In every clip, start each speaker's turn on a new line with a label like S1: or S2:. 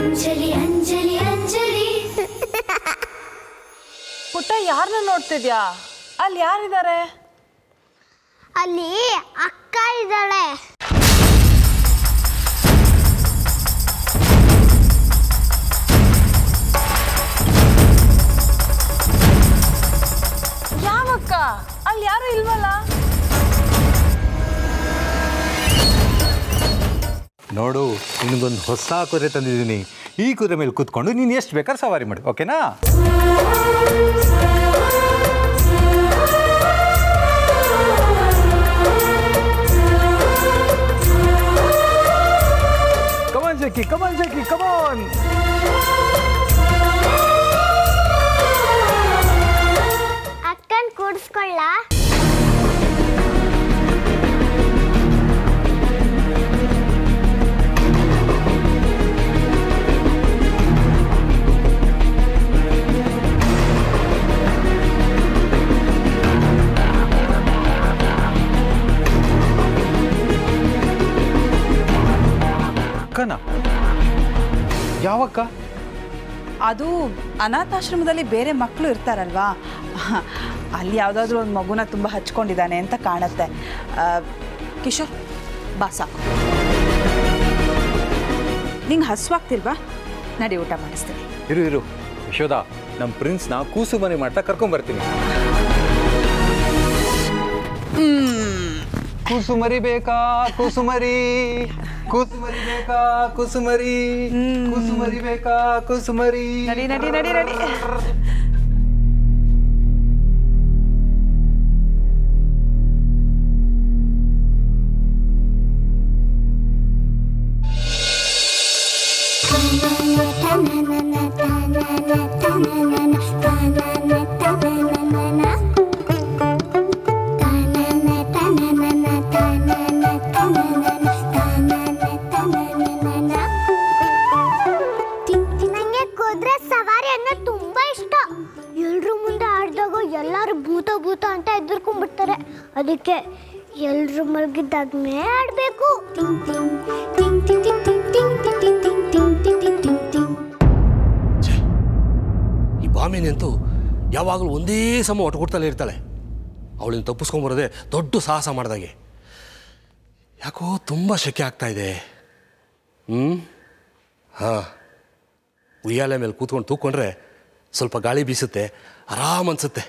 S1: ಅಂಜಲಿ ಅಂಜಲಿ ಅಂಜಲಿ
S2: ಪುಟ್ಟ ಯಾರನ್ನ ನೋಡ್ತಿದ್ಯಾ ಅಲ್ಲಿ ಯಾರಿದ್ದಾರೆ
S3: ಅಲ್ಲಿ ಅಕ್ಕ ಇದ್ದಾಳೆ
S2: ಯಾವಕ್ಕ ಅಲ್ಲಿ ಯಾರು ಇಲ್ವಲ್ಲ
S4: ನೋಡು ನಿನಗೊಂದು ಹೊಸ ಕುದುರೆ ತಂದಿದ್ದೀನಿ ಈ ಕುದುರೆ ಮೇಲೆ ಕೂತ್ಕೊಂಡು ನೀನು ಎಷ್ಟು ಬೇಕಾದ್ರೆ ಸವಾರಿ ಮಾಡು ಓಕೆನಾ ಕಮಾನ್ ಜಕ್ಕಿ ಕಮಾನ್ ಜಕ್ಕಿ ಕಮಾನ್
S3: ಅಕ್ಕನ್ ಕೂಡಿಸ್ಕೊಳ್ಳ
S4: ಅಕ್ಕನ ಯಾವಕ್ಕ
S2: ಅದು ಅನಾಥಾಶ್ರಮದಲ್ಲಿ ಬೇರೆ ಮಕ್ಕಳು ಇರ್ತಾರಲ್ವಾ ಅಲ್ಲಿ ಯಾವುದಾದ್ರೂ ಒಂದು ಮಗುನ ತುಂಬ ಹಚ್ಕೊಂಡಿದ್ದಾನೆ ಅಂತ ಕಾಣತ್ತೆ ಆ, ಕಿಶೋರ್ ಬಾಸ ನಿಂಗೆ ಹಸುವಾಗ್ತಿಲ್ವಾ ನಡಿ ಊಟ ಮಾಡಿಸ್ತೀನಿ
S4: ಇರು ಇರು ಯಶೋದ ನಮ್ಮ ಪ್ರಿನ್ಸ್ನ ಕೂಸು ಮನೆ ಮಾಡ್ತಾ ಕರ್ಕೊಂಬರ್ತೀನಿ ಕೂಸು ಮರಿ ಬೇಕಾ ಕೂಸು ಮರಿ ಕೂಸು ಮರಿ ಬೇಕಾ ಕೂಸು ಮರಿ ಕೂಸು ಮರಿ ಬೇಕಾ ಕೂಸು ಮರಿ
S2: ನಡಿ ನಡಿ ನಡಿ ನಡಿ
S3: ನಂಗೆ ಕುದುರೆ ಸವಾರಿ ಅಂದ್ರೆ ತುಂಬಾ ಇಷ್ಟ ಎಲ್ರು ಮುಂದೆ ಆಡಿದಾಗ ಎಲ್ಲರೂ ಭೂತ ಭೂತ ಅಂತ ಎದುರ್ಕೊಂಡ್ಬಿಡ್ತಾರೆ ಅದಕ್ಕೆ ಎಲ್ರು ಮಲಗಿದ್ದಾಗ್ನೇ ಆಡ್ಬೇಕು
S5: ಈ ಬಾಮಿನಿ ಅಂತೂ ಯಾವಾಗಲೂ ಒಂದೇ ಸಮ ಒಟ್ಟುಕೊಡ್ತಲೇ ಇರ್ತಾಳೆ ಅವಳಿಂದ ತಪ್ಪಿಸ್ಕೊಂಬರೋದೇ ದೊಡ್ಡ ಸಾಹಸ ಮಾಡ್ದಾಗೆ ಯಾಕೋ ತುಂಬ ಶೆಕೆ ಆಗ್ತಾ ಇದೆ ಹ್ಞೂ ಹಾಂ ಉಯ್ಯಾಲೆ ಮೇಲೆ ಕೂತ್ಕೊಂಡು ತೂಕೊಂಡ್ರೆ ಸ್ವಲ್ಪ ಗಾಳಿ ಬೀಸುತ್ತೆ ಆರಾಮ್ ಅನ್ಸುತ್ತೆ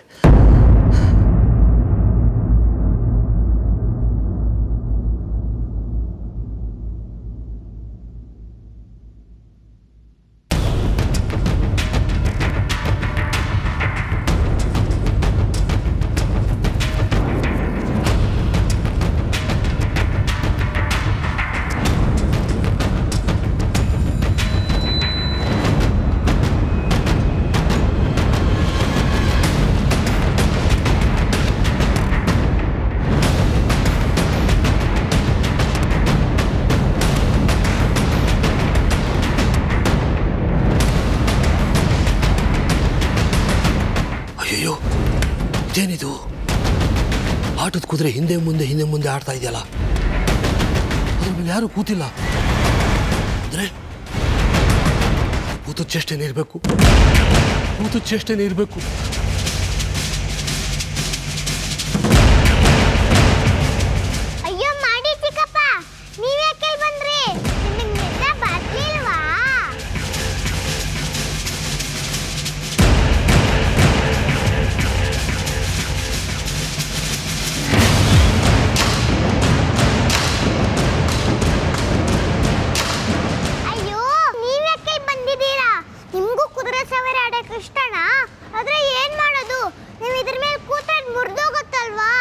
S5: ಅಯ್ಯಯ್ಯೋ ಇದೇನಿದು ಆಟದ ಕುದುರೆ ಹಿಂದೆ ಮುಂದೆ ಹಿಂದೆ ಮುಂದೆ ಆಡ್ತಾ ಇದೆಯಲ್ಲ ಅದ್ರ ಮೇಲೆ ಯಾರು ಕೂತಿಲ್ಲ ಅಂದ್ರೆ ಕೂತು ಚೇಷ್ಟೆನೇ ಇರಬೇಕು ಕೂತು ಚೇಷ್ಟೆನೇ ಇರಬೇಕು
S3: ಅಯ್ಯೋ ಮಾಡಿ ಚಿಕ್ಕಪ್ಪ ನೀವ್ಯಾಕೆ ಇಲ್ಲಿ ಬಂದ್ರಿ ನಿಮಗೆ ನಿದ್ದೆ ಬರ್ಲಿಲ್ವಾ ಅಯ್ಯೋ ನೀವ್ಯಾಕೆ ಇಲ್ಲಿ ಬಂದಿದ್ದೀರಾ ನಿಮ್ಗೂ ಕುದುರೆ ಸವಾರಿ ಆಡಕ್ಕೆ ಇಷ್ಟನಾ ಆದ್ರೆ ಏನ್ ಮಾಡೋದು ನೀವು ಇದ್ರ ಮೇಲೆ ಕೂತ್ರೆ ಮುರಿದೋಗುತ್ತಲ್ವಾ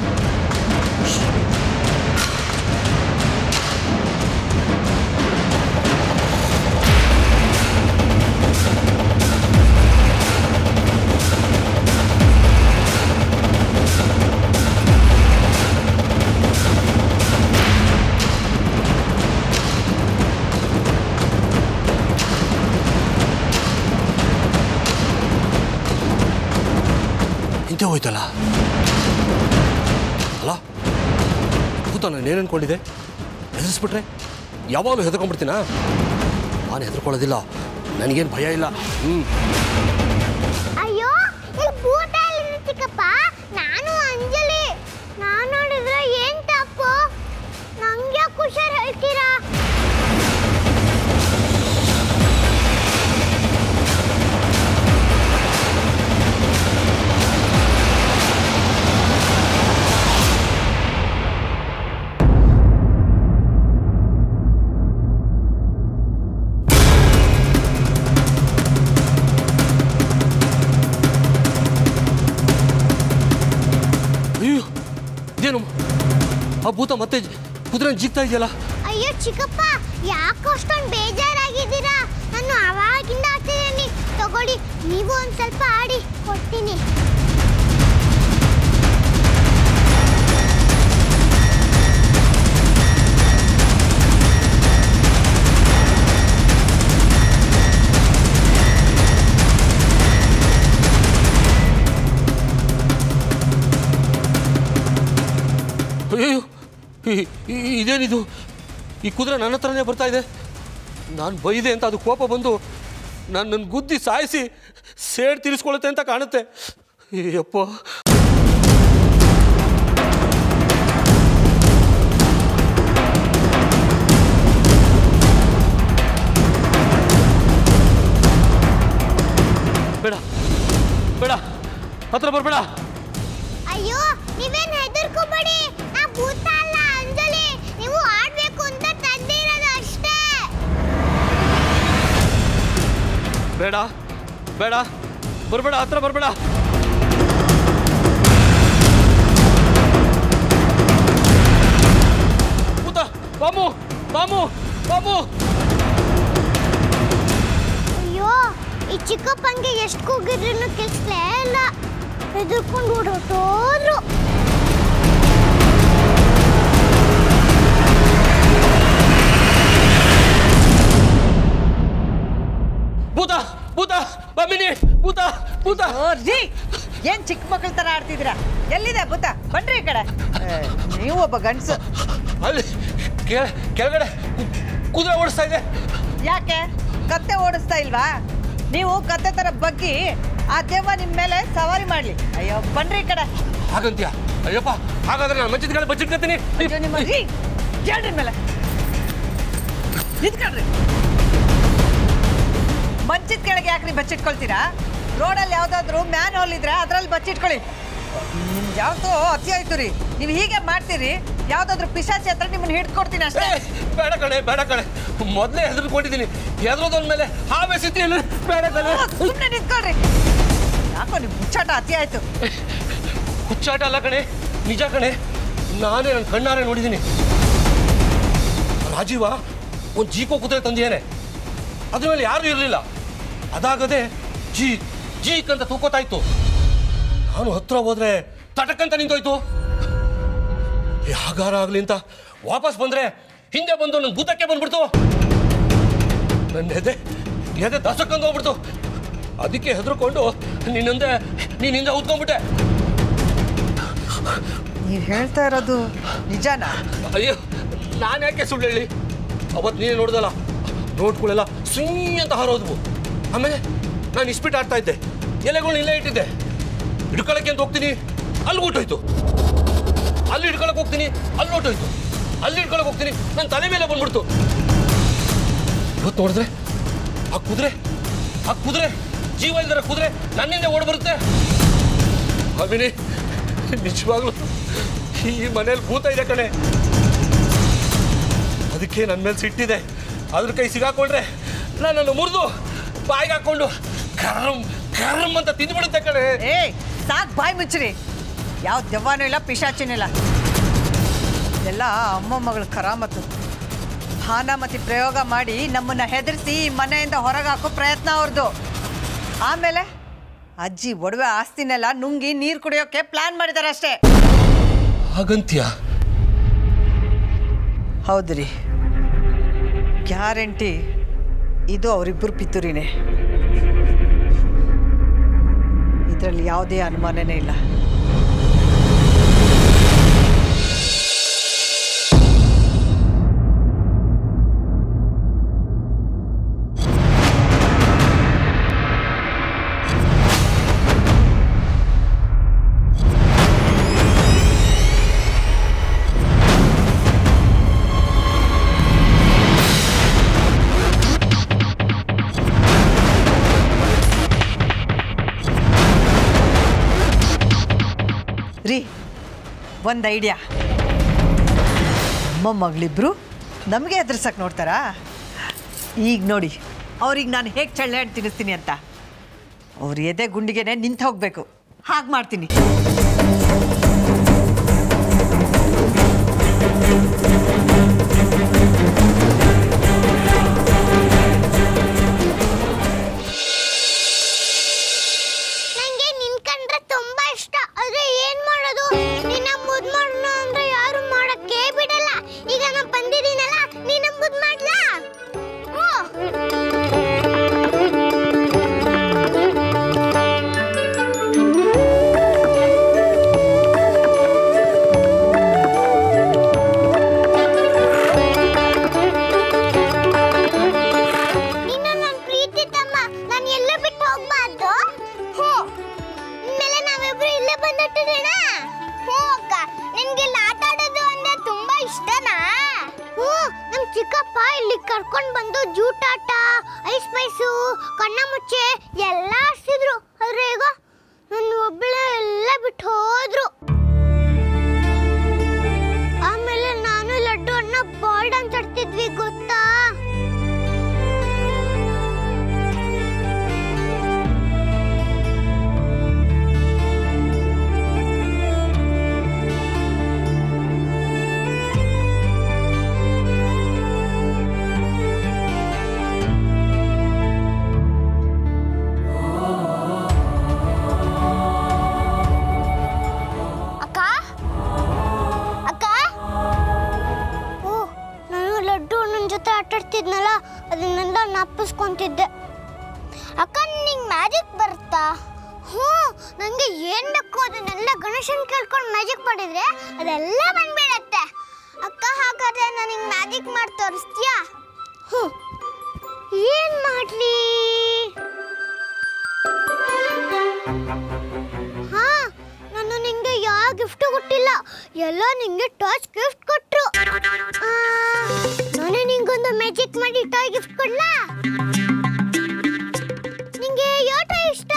S5: ಇಂತೆ ಹೋಯ್ತಲ್ಲ ಅಲ್ಲ ಕೂತ ನಾನು ಏನು ಅನ್ಕೊಂಡಿದ್ದೆ ಹೆದರ್ಸ್ಬಿಟ್ರೆ ಯಾವಾಗಲೂ ಹೆದರ್ಕೊಂಡ್ಬಿಡ್ತೀನಾ ನಾನು ಹೆದರ್ಕೊಳ್ಳೋದಿಲ್ಲ ನನಗೇನು ಭಯ ಇಲ್ಲ ಹ್ಞೂ
S3: ಅಯ್ಯೋ ಇಲ್ಲಿ ಭೂತ ಎಲ್ಲಿದೆ ಚಿಕ್ಕಪ್ಪ ನಾನು ಅಂಜಲಿ ನಾನು ನೋಡಿದ್ರೆ ಏನ್ ತಪ್ಪು ನಂಗೆ ಹುಷಾರ್ ಹೇಳ್ತೀರಾ
S5: ಅಯ್ಯೋ ಇದೇನು ಆ ಭೂತ ಮತ್ತೆ ಕುದುರೆ ಜಿಗ್ತಾ ಇದೆಯಲ್ಲ
S3: ಅಯ್ಯೋ ಚಿಕ್ಕಪ್ಪ ಯಾಕೆ ಅಷ್ಟೊಂದು ಬೇಜಾರಾಗಿದ್ದೀರಾ ನಾನು ಅವಾಗಿಂದ ಆಡ್ತಿದ್ದೀನಿ ತಗೊಳ್ಳಿ ನೀವು ಒಂದು ಸ್ವಲ್ಪ ಆಡಿ ಕೊಡ್ತೀನಿ
S5: ಅಯ್ಯೋ ಈ- ಈ- ಇದೇನಿದು ಈ ಕುದುರೆ ನನ್ನ ಹತ್ರನೇ ಬರ್ತಾ ಇದೆ ನಾನು ಬೈದೆ ಅಂತ ಅದು ಕೋಪ ಬಂದು ನಾನು ನನ್ನ ಗುದ್ದಿ ಸಾಯಿಸಿ ಸೇಡ್ ತೀರಿಸ್ಕೊಳ್ಳುತ್ತೆ ಅಂತ ಕಾಣುತ್ತೆ ಅಯ್ಯಪ್ಪ ಬೇಡ ಬೇಡ ಹತ್ರ ಬರಬೇಡ
S3: ಅಯ್ಯೋ ನೀವೇನ್ ಹೆದರ್ಕೋಬೇಡಿ ನಾ ಭೂತ ಅಲ್ಲ ಅಂಜಲಿ ನೀವು ಆಡ್ಬೇಕು ಅಂತ ತಂದಿರೋದು ಅಷ್ಟೇ
S5: ಬೇಡ ಬೇಡ ಬರಬೇಡ ಹತ್ರ ಬರಬೇಡ ಭೂತ ಬಾಮು ಬಾಮು ಬಾಮು
S3: ಅಯ್ಯೋ ಈ ಚಿಕ್ಕಪ್ಪಂಗೆ ಎಷ್ಟು ಕೂಗಿದ್ರೂ ಕೆಲ್ಸಲೇ ಇಲ್ಲ ಹೆದರ್ಕೊಂಡು ಓಡೋಟೋದ್ರು
S5: ಭೂತ ಭೂತ ಬಾಮಿನಿ ಭೂತ ಭೂತ
S6: ಓ ರೀ ಏನ್ ಚಿಕ್ಕ ಮಕ್ಕಳ ತರ ಆಡ್ತಿದ್ದೀರಾ ಎಲ್ಲಿದೆ ಭೂತ ಬನ್ರಿ ಈ ಕಡೆ ಏ, ನೀವು ಒಬ್ಬ ಗಂಡಸು
S5: ಅಲ್ಲಿ ಕೆಳ- ಕೆಳಗಡೆ ಕು- ಕುದುರೆ ಓಡಿಸ್ತಾ ಇದೆ
S6: ಯಾಕೆ ಕತ್ತೆ ಓಡಿಸ್ತಾ ಇಲ್ವಾ ನೀವು ಕತ್ತೆ ತರ ಬಗ್ಗಿ ಆ ದೆವ್ವ ನಿಮ್ ಮೇಲೆ ಸವಾರಿ ಮಾಡ್ಲಿ ಅಯ್ಯೋ ಬನ್ರಿ ಈ ಕಡೆ
S5: ಹಾಗಂತ್ಯ ಅಯ್ಯಪ್ಪ ಹಾಗಾದ್ರೆ ನಾನು ಮಂಚದ ಕಡೆ ಬಚ್ಚಿಟ್ಕೊತೀನಿ
S6: ಅಯ್ಯೋ ನಿಮ್ಮ ರೀ ಕೇಳ್ರಿ ಮೇಲೆ ನಿಂತ್ಕೊಳ್ರಿ ಮಂಚದ ಕೆಳಗೆ ಯಾಕ್ರಿ ಬಚ್ಚಿಟ್ಕೊಳ್ತೀರಾ ರೋಡಲ್ಲಿ ಯಾವ್ದಾದ್ರು ಮ್ಯಾನ್ ಹೋಲ್ ಇದ್ರೆ ಅದ್ರಲ್ಲಿ ಬಚ್ಚಿಟ್ಕೊಳ್ಳಿ ನಿಮ್ಗೆ ಯಾವ್ದು ಅತಿ ಆಯ್ತು ರೀ ನೀವು ಹೀಗೆ ಮಾಡ್ತೀರಿ ಯಾವ್ದಾದ್ರು ಪಿಶಾಚಿ ಹತ್ರ ನಿಮ್ಮನ್ನ ಹಿಡ್ಕೊಡ್ತೀನಿ ಅಷ್ಟೇ
S5: ಏ, ಬೇಡ ಕಣೆ ಬೇಡ ಕಣೆ ಮೊದಲೇ ಹೆದರ್ಕೊಂಡಿದ್ದೀನಿ ಹೆದರೋದೊಂದ ಮೇಲೆ ಹಾವೇ ಸಿದ್ಧಿ ಬೇಡ ಕಣೆ
S6: ಸುಮ್ಮನೆ ನಿಂತ್ಕೊಳ್ರಿ ಯಾಕೋ ನಿಮ್ ಮುಚ್ಚಾಟ ಅತಿ ಆಯ್ತು
S5: ಹುಚ್ಚಾಟ ಅಲ್ಲ ಕಣೆ ನಿಜ ಕಣೆ ನಾನೇ ನನ್ನ ಕಣ್ಣಾರೆ ನೋಡಿದ್ದೀನಿ ರಾಜೀವ ಒಂದು ಜೀಕೋ ಕುದುರೆ ತಂದಿದ್ದೇನೆ ಅದ್ರ ಮೇಲೆ ಯಾರೂ ಇರಲಿಲ್ಲ ಅದಾಗದೆ ಜೀ ಜೀಕ್ ಅಂತ ತೂಕೋತಾ ಇತ್ತು ನಾನು ಹತ್ರ ಹೋದ್ರೆ ತಟಕ್ಕಂತ ನಿಂತೋಯ್ತು ಯಾಗಾರ ಆಗ್ಲಿ ಅಂತ ವಾಪಸ್ ಬಂದ್ರೆ ಹಿಂದೆ ಬಂದು ನನ್ನ ಭೂತಕ್ಕೆ ಬಂದ್ಬಿಡ್ತು ನನ್ನ ಎದೆ ಎದೆ ದಸಕ್ಕಂದು ಹೋಗ್ಬಿಡ್ತು ಅದಕ್ಕೆ ಹೆದರ್ಕೊಂಡು ನಿನ್ನಂದೆ ನೀನಿಂದ ಉತ್ಕೊಂಡ್ಬಿಟ್ಟೆ
S6: ನೀವು ಹೇಳ್ತಾ ಇರೋದು ನಿಜನಾ
S5: ಅಯ್ಯೋ ನಾನು ಯಾಕೆ ಸುಳ್ಳು ಹೇಳಿ ಅವತ್ತು ನೀನೇ ನೋಡ್ದಲ್ಲ ನೋಟ್ಗಳೆಲ್ಲ ಸುಯ್ ಅಂತ ಹಾರೋದ್ವು ಆಮೇಲೆ ನಾನು ಇಸ್ಪಿಟ್ ಆಡ್ತಾ ಇದ್ದೆ ಎಲೆಗಳನ್ನ ಇಲ್ಲೇ ಇಟ್ಟಿದ್ದೆ ಹಿಡ್ಕೊಳಕ್ಕೆ ಅಂತ ಹೋಗ್ತೀನಿ ಅಲ್ಲಿ ಹೊಟ್ಟೋಯ್ತು ಅಲ್ಲಿ ಹಿಡ್ಕೊಳಕ್ ಹೋಗ್ತೀನಿ ಅಲ್ಲಿ ಹೊಟ್ಟೋಯ್ತು ಅಲ್ಲಿ ಹಿಡ್ಕೊಳಕ್ ಹೋಗ್ತೀನಿ ನನ್ನ ತಲೆ ಮೇಲೆ ಬಂದ್ಬಿಡ್ತು ಇವತ್ತು ನೋಡಿದ್ರೆ ಆ ಕುದುರೆ ಆ ಕುದುರೆ ಜೀವ ಇಲ್ದರ ಕುದುರೆ ನನ್ನಿಂದ ಓಡ್ ಬರುತ್ತೆ ಅಭಿನಿ ನಿಜವಾಗ್ಲು ಈ ಮನೇಲಿ ಭೂತ ಇದೆ ಕಣೆ ಅದಕ್ಕೆ ನನ್ನ ಮೇಲೆ ಸಿಟ್ಟಿದೆ ಅದ್ರ ಕೈ ಸಿಗಾಕೊಂಡ್ರೆ ನನ್ನನ್ನು ಮುರಿದು ಬಾಯಿಗೆ ಹಾಕೊಂಡು ಕರಂ ಕರಂ ಅಂತ ತಿಂದ್ಬಿಡುತ್ತೆ ಕಣೆ
S6: ಏಯ್ ಸಾಕ್ ಬಾಯ್ ಮುಚ್ಚ್ರಿ ಯಾವ ದೆವ್ವನೂ ಇಲ್ಲ ಪಿಶಾಚಿನೂ ಇಲ್ಲ ಇದೆಲ್ಲ ಅಮ್ಮ ಮಗಳ ಕರಾಮತ್ತು ಭಾನಾಮತಿ ಪ್ರಯೋಗ ಮಾಡಿ ನಮ್ಮನ್ನ ಹೆದರಿಸಿ ಈ ಮನೆಯಿಂದ ಹೊರಗೆ ಹಾಕೋ ಪ್ರಯತ್ನ ಅವ್ರದ್ದು ಆಮೇಲೆ ಅಜ್ಜಿ ಒಡವೆ ಆಸ್ತಿನೆಲ್ಲ ನುಂಗಿ ನೀರು ಕುಡಿಯೋಕೆ ಪ್ಲಾನ್ ಮಾಡಿದ್ದಾರೆ ಅಷ್ಟೇ
S5: ಹಾಗಂತ್ಯ
S6: ಹೌದ್ರಿ ಗ್ಯಾರಂಟಿ ಇದು ಅವರಿಬ್ಬರು ಪಿತೂರಿನೇ ಇದರಲ್ಲಿ ಯಾವುದೇ ಅನುಮಾನನೇ ಇಲ್ಲ ರೀ ಒಂದು ಐಡಿಯಾ ಮೊಮ್ಮಗಳಿಬ್ರು ನಮಗೆ ಎದುರ್ಸಕ್ಕೆ ನೋಡ್ತಾರಾ ಈಗ ನೋಡಿ ಅವ್ರಿಗೆ ನಾನು ಹೇಗೆ ಚಳ್ಳೆ ಹಣ್ಣು ತಿನ್ನಿಸ್ತೀನಿ ಅಂತ ಅವ್ರ ಎದೆ ಗುಂಡಿಗೆನೆ ನಿಂತು ಹೋಗಬೇಕು ಹಾಗೆ ಮಾಡ್ತೀನಿ
S3: ನಂಗೆ ನಿನ್ ಕಂಡ್ರೆ ತುಂಬಾ ಇಷ್ಟ ಆದ್ರೆ ಏನ್ ಮಾಡೋದು ನಿನ್ನ ಮುದ್ ಮಾಡೋಣ ಅಂದ್ರೆ ಯಾರು ಮಾಡಕ್ಕೆ ಬಿಡಲ್ಲ ಈಗ ನಾ ಬಂದಿದ್ದೀನಲ್ಲ ನಿನ್ನ ಮುದ್ ಮಾಡ್ಲಾ ಹ್ಞೂ ನಿನ್ನ ನನ್ ಪ್ರೀತಿ ತಮ್ಮ ನಾನು ಎಲ್ಲ ಬಿಟ್ಟು ಹೋಗ್ಬಾರ್ದು ಹ್ಞೂ ಇನ್ಮೇಲೆ ನಾವಿಬ್ರು ಇಲ್ಲೇ ಬಂದಿಟ್ಟಿರೋಣ ಹ್ಞೂ ಅಕ್ಕ ನಿನ್ಗೆ ಇಲ್ಲಿ ಆಟ ಆಡೋದು ಅಂದ್ರೆ ತುಂಬಾ ಇಷ್ಟನಾ ಹ್ಞೂ ನಮ್ ಚಿಕ್ಕಪ್ಪ ಇಲ್ಲಿ ಕರ್ಕೊಂಡ್ ಬಂದು ಜೂಟಾಟ ಐಸ್ ಪೈಸು ಕಣ್ಣ ಮುಚ್ಚೆ ಎಲ್ಲ ಆಡ್ಸಿದ್ರು ಆದ್ರೆ ಈಗ ನನ್ನ ಒಬ್ಬಳೆ ಎಲ್ಲ ಬಿಟ್ಟು ಹೋದ್ರು ಆಮೇಲೆ ನಾನು ಲಡ್ಡು ಅಣ್ಣ ಬಾಲ್ ಡಾನ್ಸ್ ಆಡ್ತಿದ್ವಿ ಗೊತ್ತಾ ಅಕ್ಕ ಅಕ್ಕ ಓ ನಾನು ಲಡ್ಡು ನನ್ನ ಜೊತೆ ಆಟಾಡ್ತಿದ್ನಲ್ಲ ಅದನ್ನೆಲ್ಲ ನಾಪಿಸ್ಕೊಂತಿದ್ದೆ ಅಕ್ಕ ನಿಂಗೆ ಮ್ಯಾಜಿಕ್ ಬರುತ್ತಾ ಹ್ಞೂ ನನಗೆ ಏನು ಬೇಕು ಅದನ್ನೆಲ್ಲ ಗಣೇಶನ್ ಕೇಳ್ಕೊಂಡು ಮ್ಯಾಜಿಕ್ ಮಾಡಿದ್ರೆ ಅದೆಲ್ಲ ಬಂದ್ಬಿಡತ್ತೆ ಅಕ್ಕ ಹಾಗಾದ್ರೆ ನನಗೆ ಮ್ಯಾಜಿಕ್ ಮಾಡಿ ತೋರಿಸ್ತೀಯಾ ಹ್ಞೂ ಏನು ಮಾಡಲಿ ಹಾ ನಾನು ನಿಂಗೆ ಯಾವ ಗಿಫ್ಟ್ ಕೊಟ್ಟಿಲ್ಲ ಎಲ್ಲ ನಿಂಗೆ ಟಾಯ್ಸ್ ಗಿಫ್ಟ್ ಕೊಟ್ರು ಆ, ನಾನೇ ನಿಂಗೊಂದು ಮ್ಯಾಜಿಕ್ ಮಾಡಿ ಟಾಯ್ ಗಿಫ್ಟ್ ಕೊಡ್ಲಾ ನಿಂಗೆ ಯಾವ ಟಾಯ್ ಇಷ್ಟ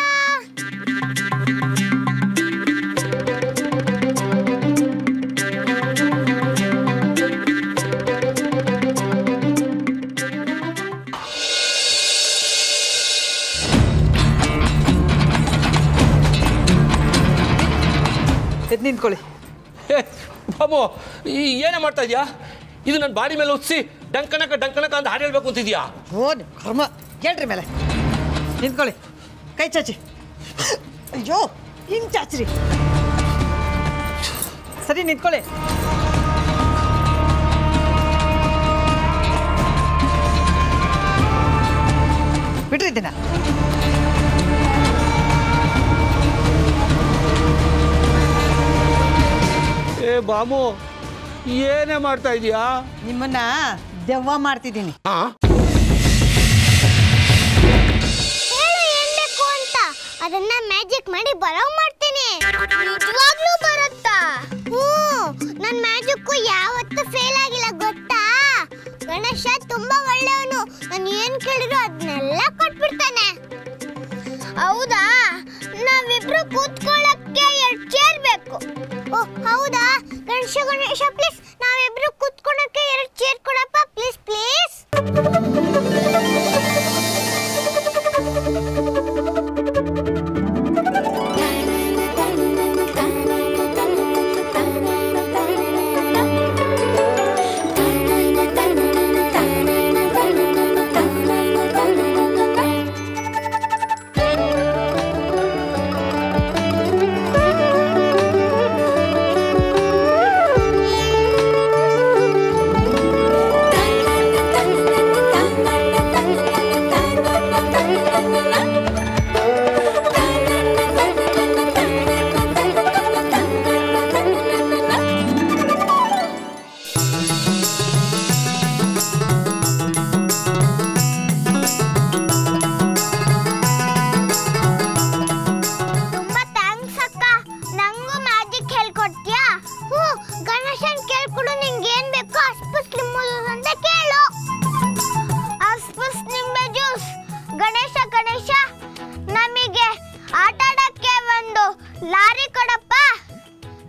S6: ಎದ್ದು ನಿಂತ್ಕೊಳ್ಳಿ
S5: ಏ, ಬಾಬು ಈ ಏನೇ ಮಾಡ್ತಾ ಇದೀಯಾ ಇದು ನನ್ನ ಬಾಡಿ ಮೇಲೆ ಒತ್ಸಿ ಡಂಕನಕ ಡಂಕನಕ ಅಂತ ಹಾಡು ಹೇಳ್ಬೇಕು ಅಂತಿದ್ಯಾ
S6: ಓ ನಿಮ್ ಕರ್ಮ ಹೇಳ್ರಿ ಮೇಲೆ ನಿಂತ್ಕೊಳ್ಳಿ ಕೈ ಚಾಚಿ ಅಯ್ಯೋ ಹಿಂಗ್ ಚಾಚ್ರಿ ಸರಿ ನಿಂತ್ಕೊಳ್ಳಿ ಬಿಟ್ರಿ ದಿನ
S5: ಏ ಬಾಬು ಏನೇ ಮಾಡ್ತಾ ಇದೀಯಾ
S6: ನಿಮ್ಮನ್ನ ದೆವ್ವ ಮಾಡ್ತಿದ್ದೀನಿ
S5: ಹಾ
S3: ಹೇಳು ಏನ್ ಬೇಕು ಅಂತ ಅದನ್ನ ಮ್ಯಾಜಿಕ್ ಮಾಡಿ ಬರೋ ಮಾಡ್ತೀನಿ ನಿಜವಾಗ್ಲೂ ಬರುತ್ತಾ ಹ್ಞೂ ನನ್ನ ಮ್ಯಾಜಿಕ್ ಯಾವತ್ತೂ ಫೇಲ್ ಆಗಿಲ್ಲ ಗೊತ್ತಾ ಗಣೇಶ ತುಂಬಾ ಒಳ್ಳೆಯವನು ನಾನು ಏನ್ ಕೇಳಿದ್ರು ಅದನ್ನೆಲ್ಲ ಕೊಟ್ಬಿಡ್ತಾನೆ ಹೌದಾ ನಾವಿಬ್ರು ಕೂತ್ಕೊಳ್ಳಕ್ಕೆ ಎರಡು ಚೇರ್ ಬೇಕು ಓ ಹೌದಾ ಗಣೇಶ ಗಣೇಶ ಪ್ಲೀಸ್ ನಾವಿಬ್ರು ಕೂತ್ಕೊಳ್ಳಕ್ಕೆ ಎರಡು ಚೇರ್ ಕೊಡಪ್ಪ ಪ್ಲೀಸ್ ಪ್ಲೀಸ್ ತುಂಬಾ ಥ್ಯಾಂಕ್ಸ್ ಅಕ್ಕ ನಂಗೂ ಮ್ಯಾಜಿಕ್ ಹೇಳ್ಕೊಡ್ತೀಯಾ ಹ್ಞೂ ಗಣೇಶನ್ ಕೇಳ್ಕೊಡು ನಿಂಗೆ ಏನ್ ಬೇಕೋ ಅಸ್ಪುಸ್ ನಿಂಬೆ ಜ್ಯೂಸ್ ಅಂತ ಕೇಳು ಅಸ್ಪುಸ್ ನಿಂಬೆ ಜ್ಯೂಸ್ ಗಣೇಶ ಗಣೇಶ ನಮಗೆ ಆಟ ಆಡಕ್ಕೆ ಒಂದು ಲಾರಿ ಕೊಡಪ್ಪ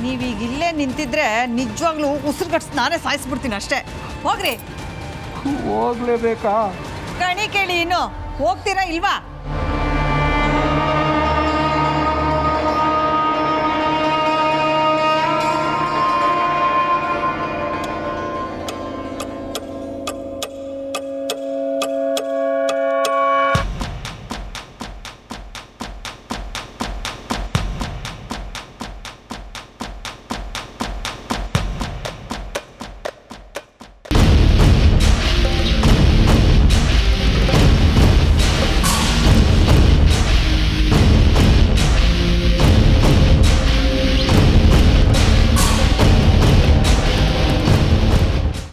S6: ನೀವೀಗ ಇಲ್ಲೇ ನಿಂತಿದ್ರೆ ನಿಜವಾಗ್ಲೂ ಉಸಿರುಗಟ್ಸ್ ನಾನೇ ಸಾಯಿಸ್ಬಿಡ್ತೀನಿ ಅಷ್ಟೇ ಹೋಗ್ರಿ
S4: ಹೋಗ್ಲೇಬೇಕಾ
S6: ಕಣಿ ಕೇಳಿ ಇನ್ನು ಹೋಗ್ತೀರಾ ಇಲ್ವಾ